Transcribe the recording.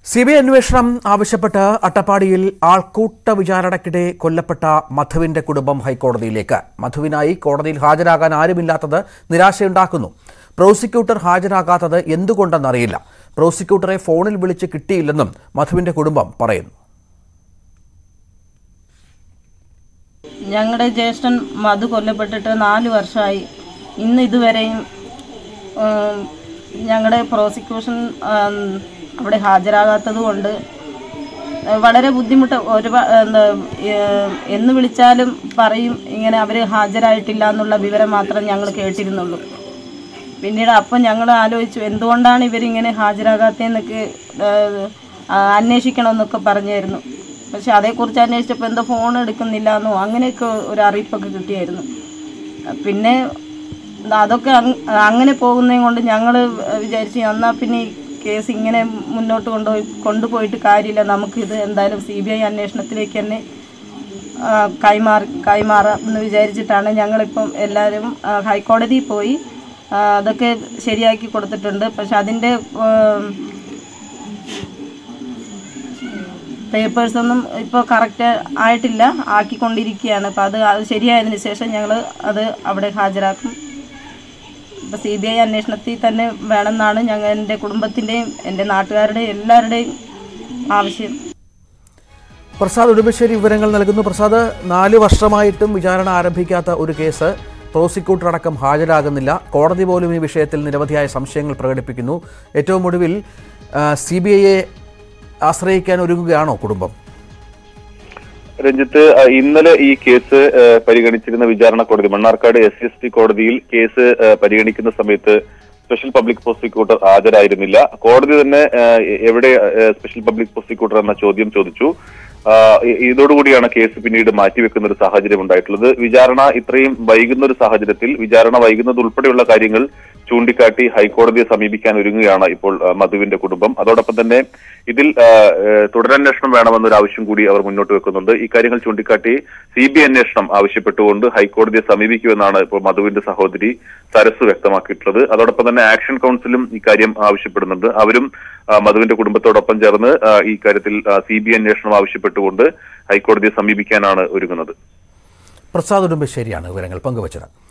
C B I അന്വേഷണം ആവശ്യപ്പെട്ട് അട്ടപ്പാടിയിൽ ആൾക്കൂട്ട വിചാരണയ്ക്കിടെ കൊല്ലപ്പെട്ട മധുവിന്റെ കുടുംബം ഹൈക്കോടതിയിലേക്ക് മധുവിനായി കോടതിയിൽ ഹാജരാകാൻ ആരുമില്ലാത്തത് നിരാശയുണ്ടാക്കുന്നു പ്രോസിക്യൂട്ടർ ഹാജരാകാത്തത് എന്തുകൊണ്ടെന്നറിയില്ല പ്രോസിക്യൂട്ടറെ ഫോണിൽ വിളിച്ച് കിട്ടിയില്ലെന്നും മധുവിന്റെ കുടുംബം പറയുന്നു ഞങ്ങളുടെ ജ്യേഷ്ഠൻ മധു കൊല്ലപ്പെട്ടിട്ട് നാല് വർഷമായി ഇന്ന് ഇതുവരെയും ഉം, ഞങ്ങളുടെ പ്രോസിക്യൂഷൻ ഉം, അവിടെ ഹാജരാകാത്തത് കൊണ്ട് വളരെ ബുദ്ധിമുട്ട് ഒരുപാട് എന്താ ഏഹ്, എന്ന് വിളിച്ചാലും പറയും ഇങ്ങനെ അവർ ഹാജരായിട്ടില്ല എന്നുള്ള വിവരം മാത്രം ഞങ്ങൾ കേട്ടിരുന്നുള്ളൂ പിന്നീട് അപ്പം ഞങ്ങൾ ആലോചിച്ചു എന്തുകൊണ്ടാണ് ഇവരിങ്ങനെ ഹാജരാകാത്തതെന്നൊക്കെ ഏഹ്, ആ, അന്വേഷിക്കണമെന്നൊക്കെ പറഞ്ഞായിരുന്നു പക്ഷെ അതേക്കുറിച്ച് അന്വേഷിച്ചപ്പോൾ എന്തോ ഫോൺ എടുക്കുന്നില്ല എന്നോ അങ്ങനെയൊക്കെ ഒരു അറിയിപ്പൊക്കെ കിട്ടിയായിരുന്നു പിന്നെ അതൊക്കെ അങ്- അങ്ങനെ പോകുന്നതും കൊണ്ട് ഞങ്ങൾ വിചാരിച്ചു എന്നാൽ പിന്നെ ഈ കേസ് ഇങ്ങനെ മുന്നോട്ട് കൊണ്ടുപോയി കൊണ്ടുപോയിട്ട് കാര്യമില്ല നമുക്കിത് എന്തായാലും സി ബി ഐ അന്വേഷണത്തിലേക്ക് തന്നെ ആ, കൈമാറി കൈമാറാം എന്ന് വിചാരിച്ചിട്ടാണ് ഞങ്ങളിപ്പം എല്ലാവരും ആ, ഹൈക്കോടതിയിൽ പോയി ആ, അതൊക്കെ ശരിയാക്കി കൊടുത്തിട്ടുണ്ട് പക്ഷെ അതിൻ്റെ പേപ്പേഴ്സ് ഒന്നും ഇപ്പോൾ കറക്റ്റ് ആയിട്ടില്ല ആക്കിക്കൊണ്ടിരിക്കുകയാണ് അപ്പോൾ അത് അത് ശരിയായതിന് ശേഷം ഞങ്ങൾ അത് അവിടെ ഹാജരാക്കും ഇപ്പോൾ സി ബി ഐ അന്വേഷണത്തിൽ തന്നെ വേണമെന്നാണ് ഞങ്ങൾ എൻ്റെ കുടുംബത്തിൻ്റെയും എൻ്റെ നാട്ടുകാരുടെയും എല്ലാവരുടെയും ആവശ്യം പ്രസാദ് ഉടുമ്പശ്ശേരി വിവരങ്ങൾ നൽകുന്നു പ്രസാദ് നാല് വർഷമായിട്ടും വിചാരണ ആരംഭിക്കാത്ത ഒരു കേസ് പ്രോസിക്യൂട്ടർ അടക്കം ഹാജരാകുന്നില്ല കോടതി പോലും ഈ വിഷയത്തിൽ നിരവധിയായ സംശയങ്ങൾ പ്രകടിപ്പിക്കുന്നു ഏറ്റവും ഒടുവിൽ സി ബി ഐയെ ആശ്രയിക്കാൻ ഒരുങ്ങുകയാണോ കുടുംബം രഞ്ജിത്ത് അഹ് ഇന്നലെ ഈ കേസ് അഹ് പരിഗണിച്ചിരുന്ന വിചാരണ കോടതി മണ്ണാർക്കാട് എസ് എസ് ടി കോടതിയിൽ കേസ് അഹ് പരിഗണിക്കുന്ന സമയത്ത് സ്പെഷ്യൽ പബ്ലിക് പ്രോസിക്യൂട്ടർ ഹാജരായിരുന്നില്ല കോടതി തന്നെ അഹ് എവിടെ അഹ് സ്പെഷ്യൽ പബ്ലിക് പ്രോസിക്യൂട്ടർ എന്ന ചോദ്യം ചോദിച്ചു ആഹ് ഇ- ഇതോടുകൂടിയാണ് കേസ് പിന്നീട് മാറ്റിവെക്കുന്ന ഒരു സാഹചര്യം ഉണ്ടായിട്ടുള്ളത് വിചാരണ ഇത്രയും വൈകുന്ന ഒരു സാഹചര്യത്തിൽ വിചാരണ വൈകുന്നത് ഉൾപ്പെടെയുള്ള കാര്യങ്ങൾ ചൂണ്ടിക്കാട്ടി ഹൈക്കോടതിയെ സമീപിക്കാൻ ഒരുങ്ങുകയാണ് ഇപ്പോൾ ആ, മധുവിന്റെ കുടുംബം അതോടൊപ്പം തന്നെ ഇതിൽ ആ, ഏ, തുടരന്വേഷണം വേണമെന്നൊരു ആവശ്യം കൂടി അവർ മുന്നോട്ട് വെക്കുന്നുണ്ട് ഇക്കാര്യങ്ങൾ ചൂണ്ടിക്കാട്ടി സി ബി അന്വേഷണം ആവശ്യപ്പെട്ടുകൊണ്ട് ഹൈക്കോടതിയെ സമീപിക്കുമെന്നാണ് ഇപ്പോൾ മധുവിന്റെ സഹോദരി സരസ് വ്യക്തമാക്കിയിട്ടുള്ളത് അതോടൊപ്പം തന്നെ ആക്ഷൻ കൗൺസിലും ഇക്കാര്യം ആവശ്യപ്പെടുന്നുണ്ട് അവരും ആ, മധുവിന്റെ കുടുംബത്തോടൊപ്പം ചേർന്ന് ആ, ഈ കാര്യത്തിൽ സി ബി അന്വേഷണം ആവശ്യപ്പെട്ടുകൊണ്ട് ഹൈക്കോടതിയെ സമീപിക്കാനാണ് ഒരുങ്ങുന്നത് പ്രസാദ് ഉടുമ്പശ്ശേരിയാണ് വിവരങ്ങൾ പങ്കുവച്ചത്